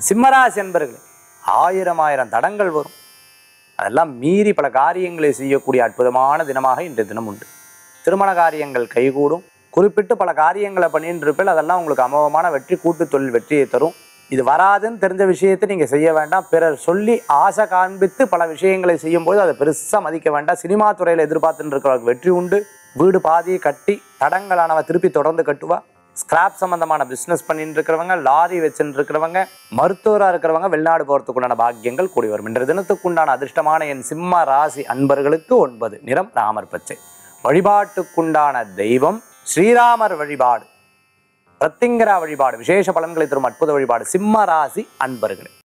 சிம்மராசி என்பர்களே ஆயிரம் ஆயிரம் தடங்கள் வரும் அதெல்லாம் மீறி பல காரியங்களை செய்யக்கூடிய அற்புதமான தினமாக இன்றைய தினம் உண்டு திருமண காரியங்கள் கைகூடும் குறிப்பிட்டு பல காரியங்களை பண்ணிட்டு இருப்பில் அதெல்லாம் உங்களுக்கு அமோகமான வெற்றி கூட்டு தொழில் வெற்றியை தரும் இது வராதுன்னு தெரிஞ்ச விஷயத்தை நீங்கள் செய்ய வேண்டாம் பிறர் சொல்லி ஆசை காண்பித்து பல விஷயங்களை செய்யும்போது அதை பெருசாக மதிக்க வேண்டாம் சினிமா துறையில் எதிர்பார்த்துட்டு இருக்கிறவங்களுக்கு வெற்றி உண்டு வீடு பாதியை கட்டி தடங்களானவ திருப்பி தொடர்ந்து கட்டுவா ஸ்கிராப் சம்பந்தமான பிஸ்னஸ் பண்ணிட்டு இருக்கிறவங்க லாரி வச்சுட்டு இருக்கிறவங்க மருத்துவராக இருக்கிறவங்க வெளிநாடு போகிறதுக்குண்டான பாக்கியங்கள் கூடி வரும் இன்றைய தினத்துக்குண்டான அதிர்ஷ்டமான என் சிம்ம ராசி அன்பர்களுக்கு ஒன்பது நிறம் ராமர் பச்சை வழிபாட்டுக்குண்டான தெய்வம் ஸ்ரீராமர் வழிபாடு பிரத்திங்கரா வழிபாடு விசேஷ பலன்களை தரும் அற்புத வழிபாடு சிம்ம ராசி அன்பர்களே